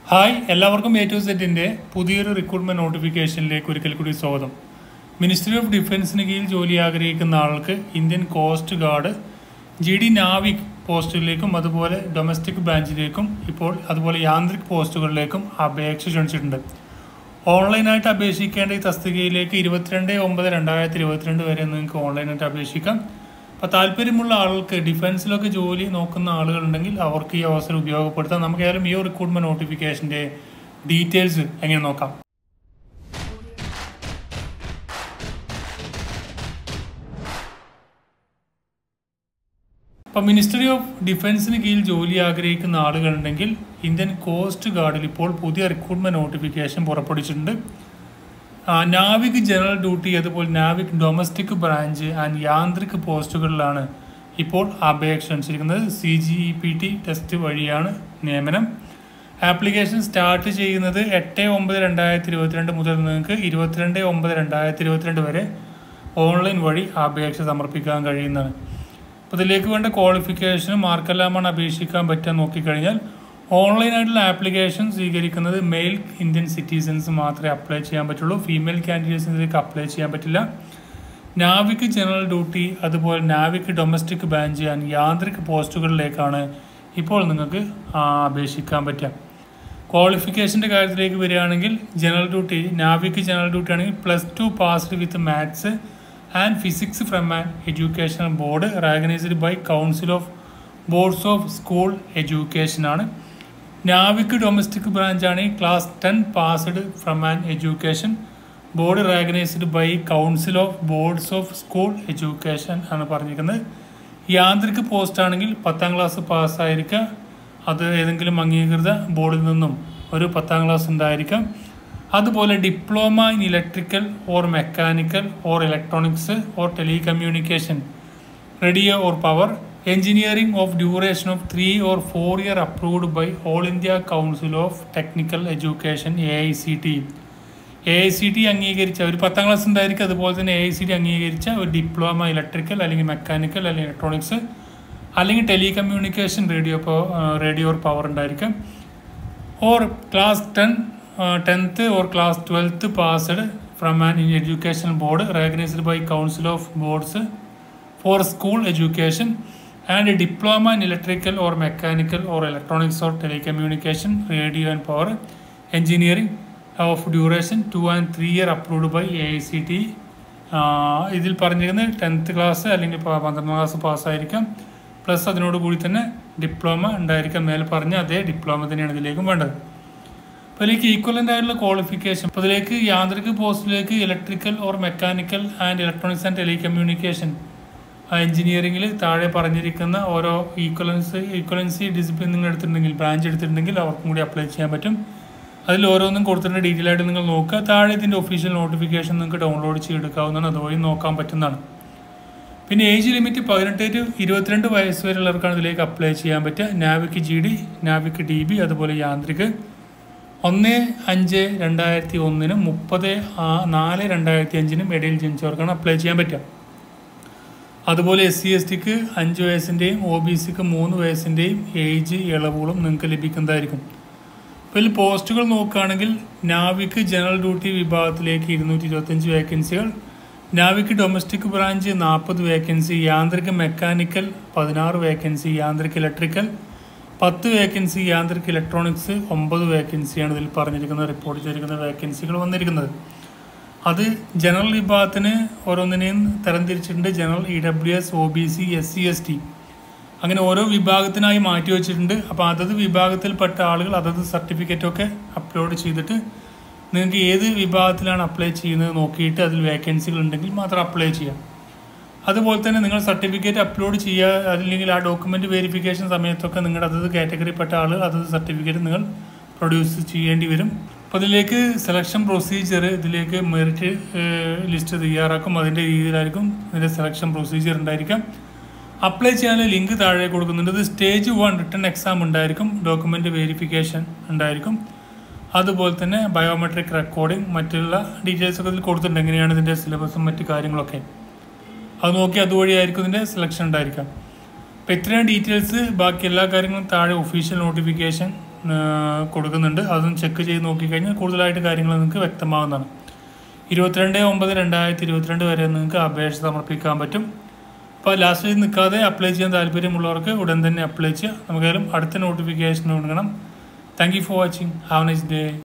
hi എല്ലാവർക്കും A to സെറ്റിൻ്റെ പുതിയൊരു റിക്രൂട്ട്മെന്റ് നോട്ടിഫിക്കേഷനിലേക്ക് ഒരിക്കൽ കൂടി സ്വാഗതം മിനിസ്ട്രി ഓഫ് ഡിഫൻസിന് കീഴിൽ ജോലി ആഗ്രഹിക്കുന്ന ആൾക്ക് Indian coast guard G D Navik പോസ്റ്റുകളിലേക്കും അതുപോലെ ഡൊമസ്റ്റിക് ബ്രാഞ്ചിലേക്കും ഇപ്പോൾ അതുപോലെ യാന്ത്രിക് പോസ്റ്റുകളിലേക്കും അപേക്ഷ ക്ഷണിച്ചിട്ടുണ്ട് ഓൺലൈനായിട്ട് അപേക്ഷിക്കേണ്ട ഈ തസ്തികയിലേക്ക് ഇരുപത്തിരണ്ട് ഒമ്പത് രണ്ടായിരത്തി ഇരുപത്തിരണ്ട് വരെ നിങ്ങൾക്ക് ഓൺലൈനായിട്ട് അപേക്ഷിക്കാം അപ്പോൾ താല്പര്യമുള്ള ആൾക്ക് ഡിഫൻസിലൊക്കെ ജോലി നോക്കുന്ന ആളുകളുണ്ടെങ്കിൽ അവർക്ക് ഈ അവസരം ഉപയോഗപ്പെടുത്താം നമുക്ക് ഏതായാലും ഈ റിക്രൂട്ട്മെന്റ് നോട്ടിഫിക്കേഷൻ്റെ ഡീറ്റെയിൽസ് എങ്ങനെ നോക്കാം ഇപ്പം മിനിസ്ട്രി ഓഫ് ഡിഫൻസിന് കീഴിൽ ജോലി ആഗ്രഹിക്കുന്ന ആളുകളുണ്ടെങ്കിൽ ഇന്ത്യൻ കോസ്റ്റ് ഗാർഡിൽ ഇപ്പോൾ പുതിയ റിക്രൂട്ട്മെന്റ് നോട്ടിഫിക്കേഷൻ പുറപ്പെടുവിച്ചിട്ടുണ്ട് ആ, നാവിക് ജനറൽ ഡ്യൂട്ടി അതുപോലെ Navik domestic branch and Yantrik പോസ്റ്റുകളിലാണ് ഇപ്പോൾ അപേക്ഷ ക്ഷണിച്ചിരിക്കുന്നത് C G E P T test വഴിയാണ് നിയമനം ആപ്ലിക്കേഷൻ സ്റ്റാർട്ട് ചെയ്യുന്നത് എട്ട് ഒമ്പത് രണ്ടായിരത്തി ഇരുപത്തിരണ്ട് മുതൽ നിങ്ങൾക്ക് ഇരുപത്തിരണ്ട് ഒമ്പത് രണ്ടായിരത്തി ഇരുപത്തിരണ്ട് വരെ ഓൺലൈൻ വഴി അപേക്ഷ സമർപ്പിക്കാൻ കഴിയുന്നതാണ് അപ്പോൾ ഇതിലേക്ക് വേണ്ട ക്വാളിഫിക്കേഷനും മാർക്കെല്ലാമാണ് അപേക്ഷിക്കാൻ പറ്റുക നോക്കിക്കഴിഞ്ഞാൽ ഓൺലൈനായിട്ടുള്ള ആപ്ലിക്കേഷൻ സ്വീകരിക്കുന്നത് മെയിൽ ഇന്ത്യൻ സിറ്റിസൺസ് മാത്രമേ അപ്ലൈ ചെയ്യാൻ പറ്റുള്ളൂ ഫീമെയിൽ കാൻഡിഡേറ്റ്സിന് ഇതിലേക്ക് അപ്ലൈ ചെയ്യാൻ പറ്റില്ല നാവിക് ജനറൽ ഡ്യൂട്ടി അതുപോലെ Navik domestic branch and Yantrik പോസ്റ്റുകളിലേക്കാണ് ഇപ്പോൾ നിങ്ങൾക്ക് ആ, അപേക്ഷിക്കാൻ പറ്റുക ക്വാളിഫിക്കേഷൻ്റെ കാര്യത്തിലേക്ക് വരികയാണെങ്കിൽ general duty Navik general duty ആണെങ്കിൽ plus two passed with maths and physics from an educational board recognised by council of boards of school education ആണ് നാവിക് ഡൊമസ്റ്റിക് ബ്രാഞ്ചാണ് class ten passed from an education board recognised by council of boards of school education ആണ് പറഞ്ഞിരിക്കുന്നത് യാന്ത്രിക് post ആണെങ്കിൽ പത്താം class പാസ്സായിരിക്കുക അത് ഏതെങ്കിലും അംഗീകൃത ബോർഡിൽ നിന്നും ഒരു പത്താം ക്ലാസ് ഉണ്ടായിരിക്കാം അതുപോലെ diploma in electrical or mechanical or electronics or telecommunication radio or power engineering of duration of three or four year approved by all India council of technical education A I C T A I C T അംഗീകരിച്ച ഒരു പത്താം class ഉണ്ടായിരിക്കും അതുപോലെ തന്നെ A I C T അംഗീകരിച്ച ഒരു diploma electrical അല്ലെങ്കിൽ mechanical അല്ലെങ്കിൽ ഇലക്ട്രോണിക്സ് അല്ലെങ്കിൽ telecommunication radio radio or power ഉണ്ടായിരിക്കും or class ten tenth or class twelfth passed from an education board recognised by council of boards for school education and diploma in electrical or mechanical or electronics or telecommunication radio and power engineering of duration two and three year approved by A I C T ഇതിൽ പറഞ്ഞിരിക്കുന്നത് tenth class അല്ലെങ്കിൽ പ- പന്ത്രണ്ടാം class പാസ്സായിരിക്കാം plus അതിനോട് കൂടി തന്നെ diploma ഉണ്ടായിരിക്കാം മേലെ പറഞ്ഞ അതേ ഡിപ്ലോമ തന്നെയാണ് ഇതിലേക്കും വേണ്ടത് അപ്പോൾ ഇതിലേക്ക് ഈക്വലൻ്റ് ആയിട്ടുള്ള ക്വാളിഫിക്കേഷൻ അപ്പോൾ ഇതിലേക്ക് യാന്ത്രിക പോസ്റ്റിലേക്ക് electrical or mechanical and electronics and telecommunication എഞ്ചിനീയറിംഗിൽ താഴെ പറഞ്ഞിരിക്കുന്ന ഓരോ ഈക്വലൻസ് ഈക്വലൻസി ഡിസിപ്ലിൻ നിങ്ങൾ എടുത്തിട്ടുണ്ടെങ്കിൽ ബ്രാഞ്ച് എടുത്തിട്ടുണ്ടെങ്കിൽ അവർക്കും കൂടി അപ്ലൈ ചെയ്യാൻ പറ്റും അതിൽ ഓരോന്നും കൊടുത്തിട്ട് ഡീറ്റെയിൽ ആയിട്ട് നിങ്ങൾ നോക്കുക താഴെ ഇതിൻ്റെ ഒഫീഷ്യൽ നോട്ടിഫിക്കേഷൻ നിങ്ങൾക്ക് ഡൗൺലോഡ് ചെയ്തെടുക്കാവുന്നതാണ് അതുവഴി നോക്കാൻ പറ്റുന്നതാണ് പിന്നെ ഏജ് ലിമിറ്റ് പതിനെട്ട് ടു ഇരുപത്തിരണ്ട് വയസ്സ് വരെയുള്ളവർക്കാണ് ഇതിലേക്ക് അപ്ലൈ ചെയ്യാൻ പറ്റുക Navik G D Navik D B അതുപോലെ യാന്ത്രിക് ഒന്ന് അഞ്ച് രണ്ടായിരത്തി ഒന്നിനും മുപ്പത് ആ- നാല് രണ്ടായിരത്തി അഞ്ചിനും ഇടയിൽ ജനിച്ചവർക്കാണ് അപ്ലൈ ചെയ്യാൻ പറ്റുക അതുപോലെ എസ് സി എസ് ടിക്ക് അഞ്ച് വയസ്സിൻ്റെയും ഒ ബി സിക്ക് മൂന്ന് വയസ്സിൻ്റെയും ഏജ് ഇളവുകളും നിങ്ങൾക്ക് ലഭിക്കുന്നതായിരിക്കും അപ്പോൾ ഇതിൽ പോസ്റ്റുകൾ നോക്കുകയാണെങ്കിൽ നാവിക് ജനറൽ ഡ്യൂട്ടി വിഭാഗത്തിലേക്ക് ഇരുന്നൂറ്റി ഇരുപത്തഞ്ച് വേക്കൻസികൾ നാവിക് ഡൊമസ്റ്റിക് ബ്രാഞ്ച് നാൽപ്പത് വേക്കൻസി യാന്ത്രിക മെക്കാനിക്കൽ പതിനാറ് വേക്കൻസി യാന്ത്രിക് ഇലക്ട്രിക്കൽ പത്ത് വേക്കൻസി യാന്ത്രിക് ഇലക്ട്രോണിക്സ് ഒമ്പത് വേക്കൻസിയാണ് ഇതിൽ പറഞ്ഞിരിക്കുന്ന റിപ്പോർട്ട് ചെയ്തിരിക്കുന്ന വേക്കൻസികൾ വന്നിരിക്കുന്നത് അത് ജനറൽ വിഭാഗത്തിന് ഓരോന്നിനെയും തരംതിരിച്ചിട്ടുണ്ട് general E W S O B C S C S T അങ്ങനെ ഓരോ വിഭാഗത്തിനായി മാറ്റി വെച്ചിട്ടുണ്ട് അപ്പോൾ അതത് വിഭാഗത്തിൽപ്പെട്ട ആളുകൾ അതത് സർട്ടിഫിക്കറ്റൊക്കെ അപ്ലോഡ് ചെയ്തിട്ട് നിങ്ങൾക്ക് ഏത് വിഭാഗത്തിലാണ് അപ്ലൈ ചെയ്യുന്നത് നോക്കിയിട്ട് അതിൽ വേക്കൻസികൾ ഉണ്ടെങ്കിൽ മാത്രം അപ്ലൈ ചെയ്യാം അതുപോലെ തന്നെ നിങ്ങൾ സർട്ടിഫിക്കറ്റ് അപ്ലോഡ് ചെയ്യുക അല്ലെങ്കിൽ ആ ഡോക്യുമെൻ്റ് വെരിഫിക്കേഷൻ സമയത്തൊക്കെ നിങ്ങളുടെ അതത് കാറ്റഗറിപ്പെട്ട ആൾ അതത് സർട്ടിഫിക്കറ്റ് നിങ്ങൾ പ്രൊഡ്യൂസ് ചെയ്യേണ്ടി വരും അപ്പോൾ ഇതിലേക്ക് സെലക്ഷൻ പ്രൊസീജിയർ ഇതിലേക്ക് മെറിറ്റ് ലിസ്റ്റ് തയ്യാറാക്കും അതിൻ്റെ രീതിയിലായിരിക്കും ഇതിൻ്റെ സെലക്ഷൻ പ്രൊസീജിയർ ഉണ്ടായിരിക്കാം അപ്ലൈ ചെയ്യാനുള്ള ലിങ്ക് താഴെ കൊടുക്കുന്നുണ്ട് ഇത് സ്റ്റേജ് വൺ റിട്ടേൺ എക്സാം ഉണ്ടായിരിക്കും ഡോക്യുമെൻ്റ് വെരിഫിക്കേഷൻ ഉണ്ടായിരിക്കും അതുപോലെ തന്നെ ബയോമെട്രിക് റെക്കോർഡിംഗ് മറ്റുള്ള ഡീറ്റെയിൽസ് ഒക്കെ ഇതിൽ കൊടുത്തിട്ടുണ്ട് എങ്ങനെയാണ് ഇതിൻ്റെ സിലബസും മറ്റു കാര്യങ്ങളൊക്കെ അത് നോക്കി അതുവഴിയായിരിക്കും ഇതിൻ്റെ സെലക്ഷൻ ഉണ്ടായിരിക്കാം അപ്പോൾ ഇത്രയും ഡീറ്റെയിൽസ് ബാക്കി എല്ലാ കാര്യങ്ങളും താഴെ ഒഫീഷ്യൽ നോട്ടിഫിക്കേഷൻ കൊടുക്കുന്നുണ്ട് അതൊന്ന് ചെക്ക് ചെയ്ത് നോക്കിക്കഴിഞ്ഞാൽ കൂടുതലായിട്ട് കാര്യങ്ങൾ നിങ്ങൾക്ക് വ്യക്തമാവുന്നതാണ് ഇരുപത്തിരണ്ട് ഒമ്പത് രണ്ടായിരത്തി ഇരുപത്തിരണ്ട് വരെ നിങ്ങൾക്ക് അപേക്ഷ സമർപ്പിക്കാൻ പറ്റും അപ്പോൾ ലാസ്റ്റ് നിൽക്കാതെ അപ്ലൈ ചെയ്യാൻ താല്പര്യമുള്ളവർക്ക് ഉടൻ തന്നെ അപ്ലൈ ചെയ്യുക നമുക്കായാലും അടുത്ത നോട്ടിഫിക്കേഷൻ കൊടുക്കണം thank you for watching have nice day